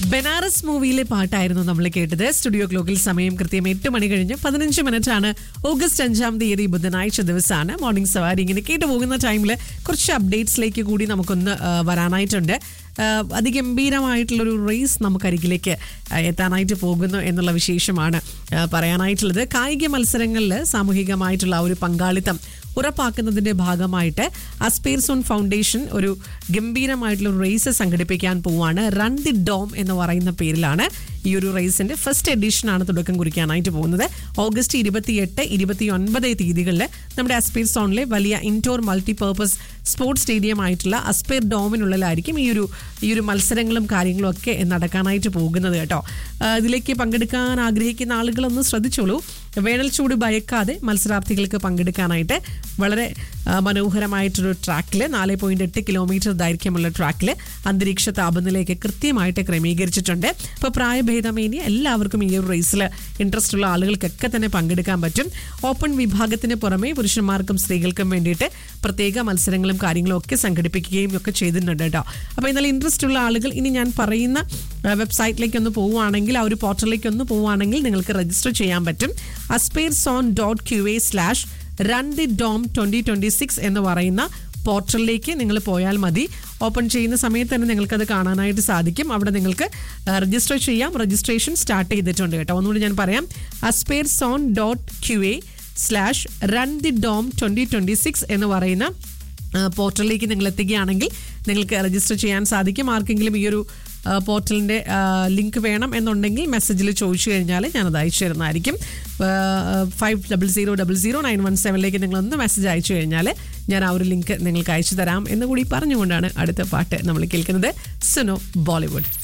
ബനാറസ് മൂവിയിലെ പാട്ടായിരുന്നു നമ്മൾ കേട്ടത് സ്റ്റുഡിയോ ക്ലോക്കിൽ സമയം കൃത്യം എട്ട് മണി കഴിഞ്ഞ് പതിനഞ്ച് മിനിറ്റ് ആണ് ഓഗസ്റ്റ് അഞ്ചാം തീയതി ബുധനാഴ്ച ദിവസമാണ് മോർണിംഗ് സവാരി ഇങ്ങനെ കേട്ടു പോകുന്ന ടൈമിൽ കുറച്ച് അപ്ഡേറ്റ്സിലേക്ക് കൂടി നമുക്കൊന്ന് ആ, വരാനായിട്ടുണ്ട് ആ, അതിഗംഭീരമായിട്ടുള്ളൊരു റേസ് നമുക്കരികിലേക്ക് ആ, എത്താനായിട്ട് പോകുന്നു എന്നുള്ള വിശേഷമാണ് ആ, പറയാനായിട്ടുള്ളത് കായിക മത്സരങ്ങളിൽ സാമൂഹികമായിട്ടുള്ള ആ ഒരു പങ്കാളിത്തം ഉറപ്പാക്കുന്നതിന്റെ ഭാഗമായിട്ട് അസ്പേർസോൺ ഫൗണ്ടേഷൻ ഒരു ഗംഭീരമായിട്ടുള്ള ഒരു റേസ് സംഘടിപ്പിക്കാൻ പോവാണ് റൺ ദി ഡോം എന്ന് പറയുന്ന പേരിലാണ് ഈ ഒരു റേസിന്റെ ഫസ്റ്റ് എഡിഷനാണ് തുടക്കം കുറിക്കാനായിട്ട് പോകുന്നത് ഓഗസ്റ്റ് ഇരുപത്തിയെട്ട് ഇരുപത്തി ഒൻപത് തീയതികളിൽ നമ്മുടെ അസ്പേർ സോണിലെ വലിയ ഇൻഡോർ മൾട്ടിപർപ്പസ് സ്പോർട്സ് സ്റ്റേഡിയം ആയിട്ടുള്ള അസ്പേർ ഡോമിനുള്ളിലായിരിക്കും ഈ ഒരു ഈ ഒരു മത്സരങ്ങളും കാര്യങ്ങളും ഒക്കെ നടക്കാനായിട്ട് പോകുന്നത് കേട്ടോ ആ, ഇതിലേക്ക് പങ്കെടുക്കാൻ ആഗ്രഹിക്കുന്ന ആളുകളൊന്ന് ശ്രദ്ധിച്ചോളൂ വേനൽ ചൂട് ഭയക്കാതെ മത്സരാർത്ഥികൾക്ക് പങ്കെടുക്കാനായിട്ട് വളരെ ആ, മനോഹരമായിട്ടൊരു ട്രാക്കിൽ നാല് പോയിന്റ് എട്ട് കിലോമീറ്റർ ദൈർഘ്യമുള്ള ട്രാക്കിൽ അന്തരീക്ഷ താപനിലയൊക്കെ കൃത്യമായിട്ട് ക്രമീകരിച്ചിട്ടുണ്ട് ഇപ്പോൾ പ്രായഭേദമേന്യ എല്ലാവർക്കും ഈ ഒരു റേസിൽ ഇൻട്രസ്റ്റ് ഉള്ള ആളുകൾക്കൊക്കെ തന്നെ പങ്കെടുക്കാൻ പറ്റും ഓപ്പൺ വിഭാഗത്തിന് പുറമെ പുരുഷന്മാർക്കും സ്ത്രീകൾക്കും വേണ്ടിയിട്ട് പ്രത്യേക മത്സരങ്ങളും കാര്യങ്ങളും ഒക്കെ സംഘടിപ്പിക്കുകയും ഒക്കെ ചെയ്തിട്ടുണ്ട് കേട്ടോ അപ്പോൾ എന്നാലും ഇൻട്രസ്റ്റ് ഉള്ള ആളുകൾ ഇനി ഞാൻ പറയുന്ന ആ, വെബ്സൈറ്റിലേക്ക് ഒന്ന് പോവുകയാണെങ്കിൽ ആ ഒരു പോർട്ടലിലേക്ക് ഒന്ന് പോവുകയാണെങ്കിൽ നിങ്ങൾക്ക് രജിസ്റ്റർ ചെയ്യാൻ പറ്റും Aspire zone dot Q A slash run the dome twenty twenty six എന്ന് പറയുന്ന പോർട്ടലിലേക്ക് നിങ്ങൾ പോയാൽ മതി ഓപ്പൺ ചെയ്യുന്ന സമയത്ത് തന്നെ നിങ്ങൾക്കത് കാണാനായിട്ട് സാധിക്കും അവിടെ നിങ്ങൾക്ക് രജിസ്റ്റർ ചെയ്യാം രജിസ്ട്രേഷൻ സ്റ്റാർട്ട് ചെയ്തിട്ടുണ്ട് കേട്ടോ ഒന്നുകൂടി ഞാൻ പറയാം Aspire zone dot Q A slash run the dome twenty twenty six എന്ന് പറയുന്ന ആ, പോർട്ടലിലേക്ക് നിങ്ങൾ എത്തുകയാണെങ്കിൽ നിങ്ങൾക്ക് രജിസ്റ്റർ ചെയ്യാൻ സാധിക്കും ആർക്കെങ്കിലും ഈ ഒരു ആ, പോർട്ടലിന്റെ ആ, ലിങ്ക് വേണം എന്നുണ്ടെങ്കിൽ മെസ്സേജിൽ ചോദിച്ചു കഴിഞ്ഞാൽ ഞാനത് അയച്ചു തരുന്നതായിരിക്കും five double zero double zero nine one സെവനിലേക്ക് നിങ്ങളൊന്ന് മെസ്സേജ് അയച്ചു കഴിഞ്ഞാൽ ഞാൻ ആ ഒരു ലിങ്ക് നിങ്ങൾക്ക് അയച്ചു തരാം എന്ന് കൂടി പറഞ്ഞുകൊണ്ടാണ് അടുത്ത പാട്ട് നമ്മൾ കേൾക്കുന്നത് സുനോ ബോളിവുഡ്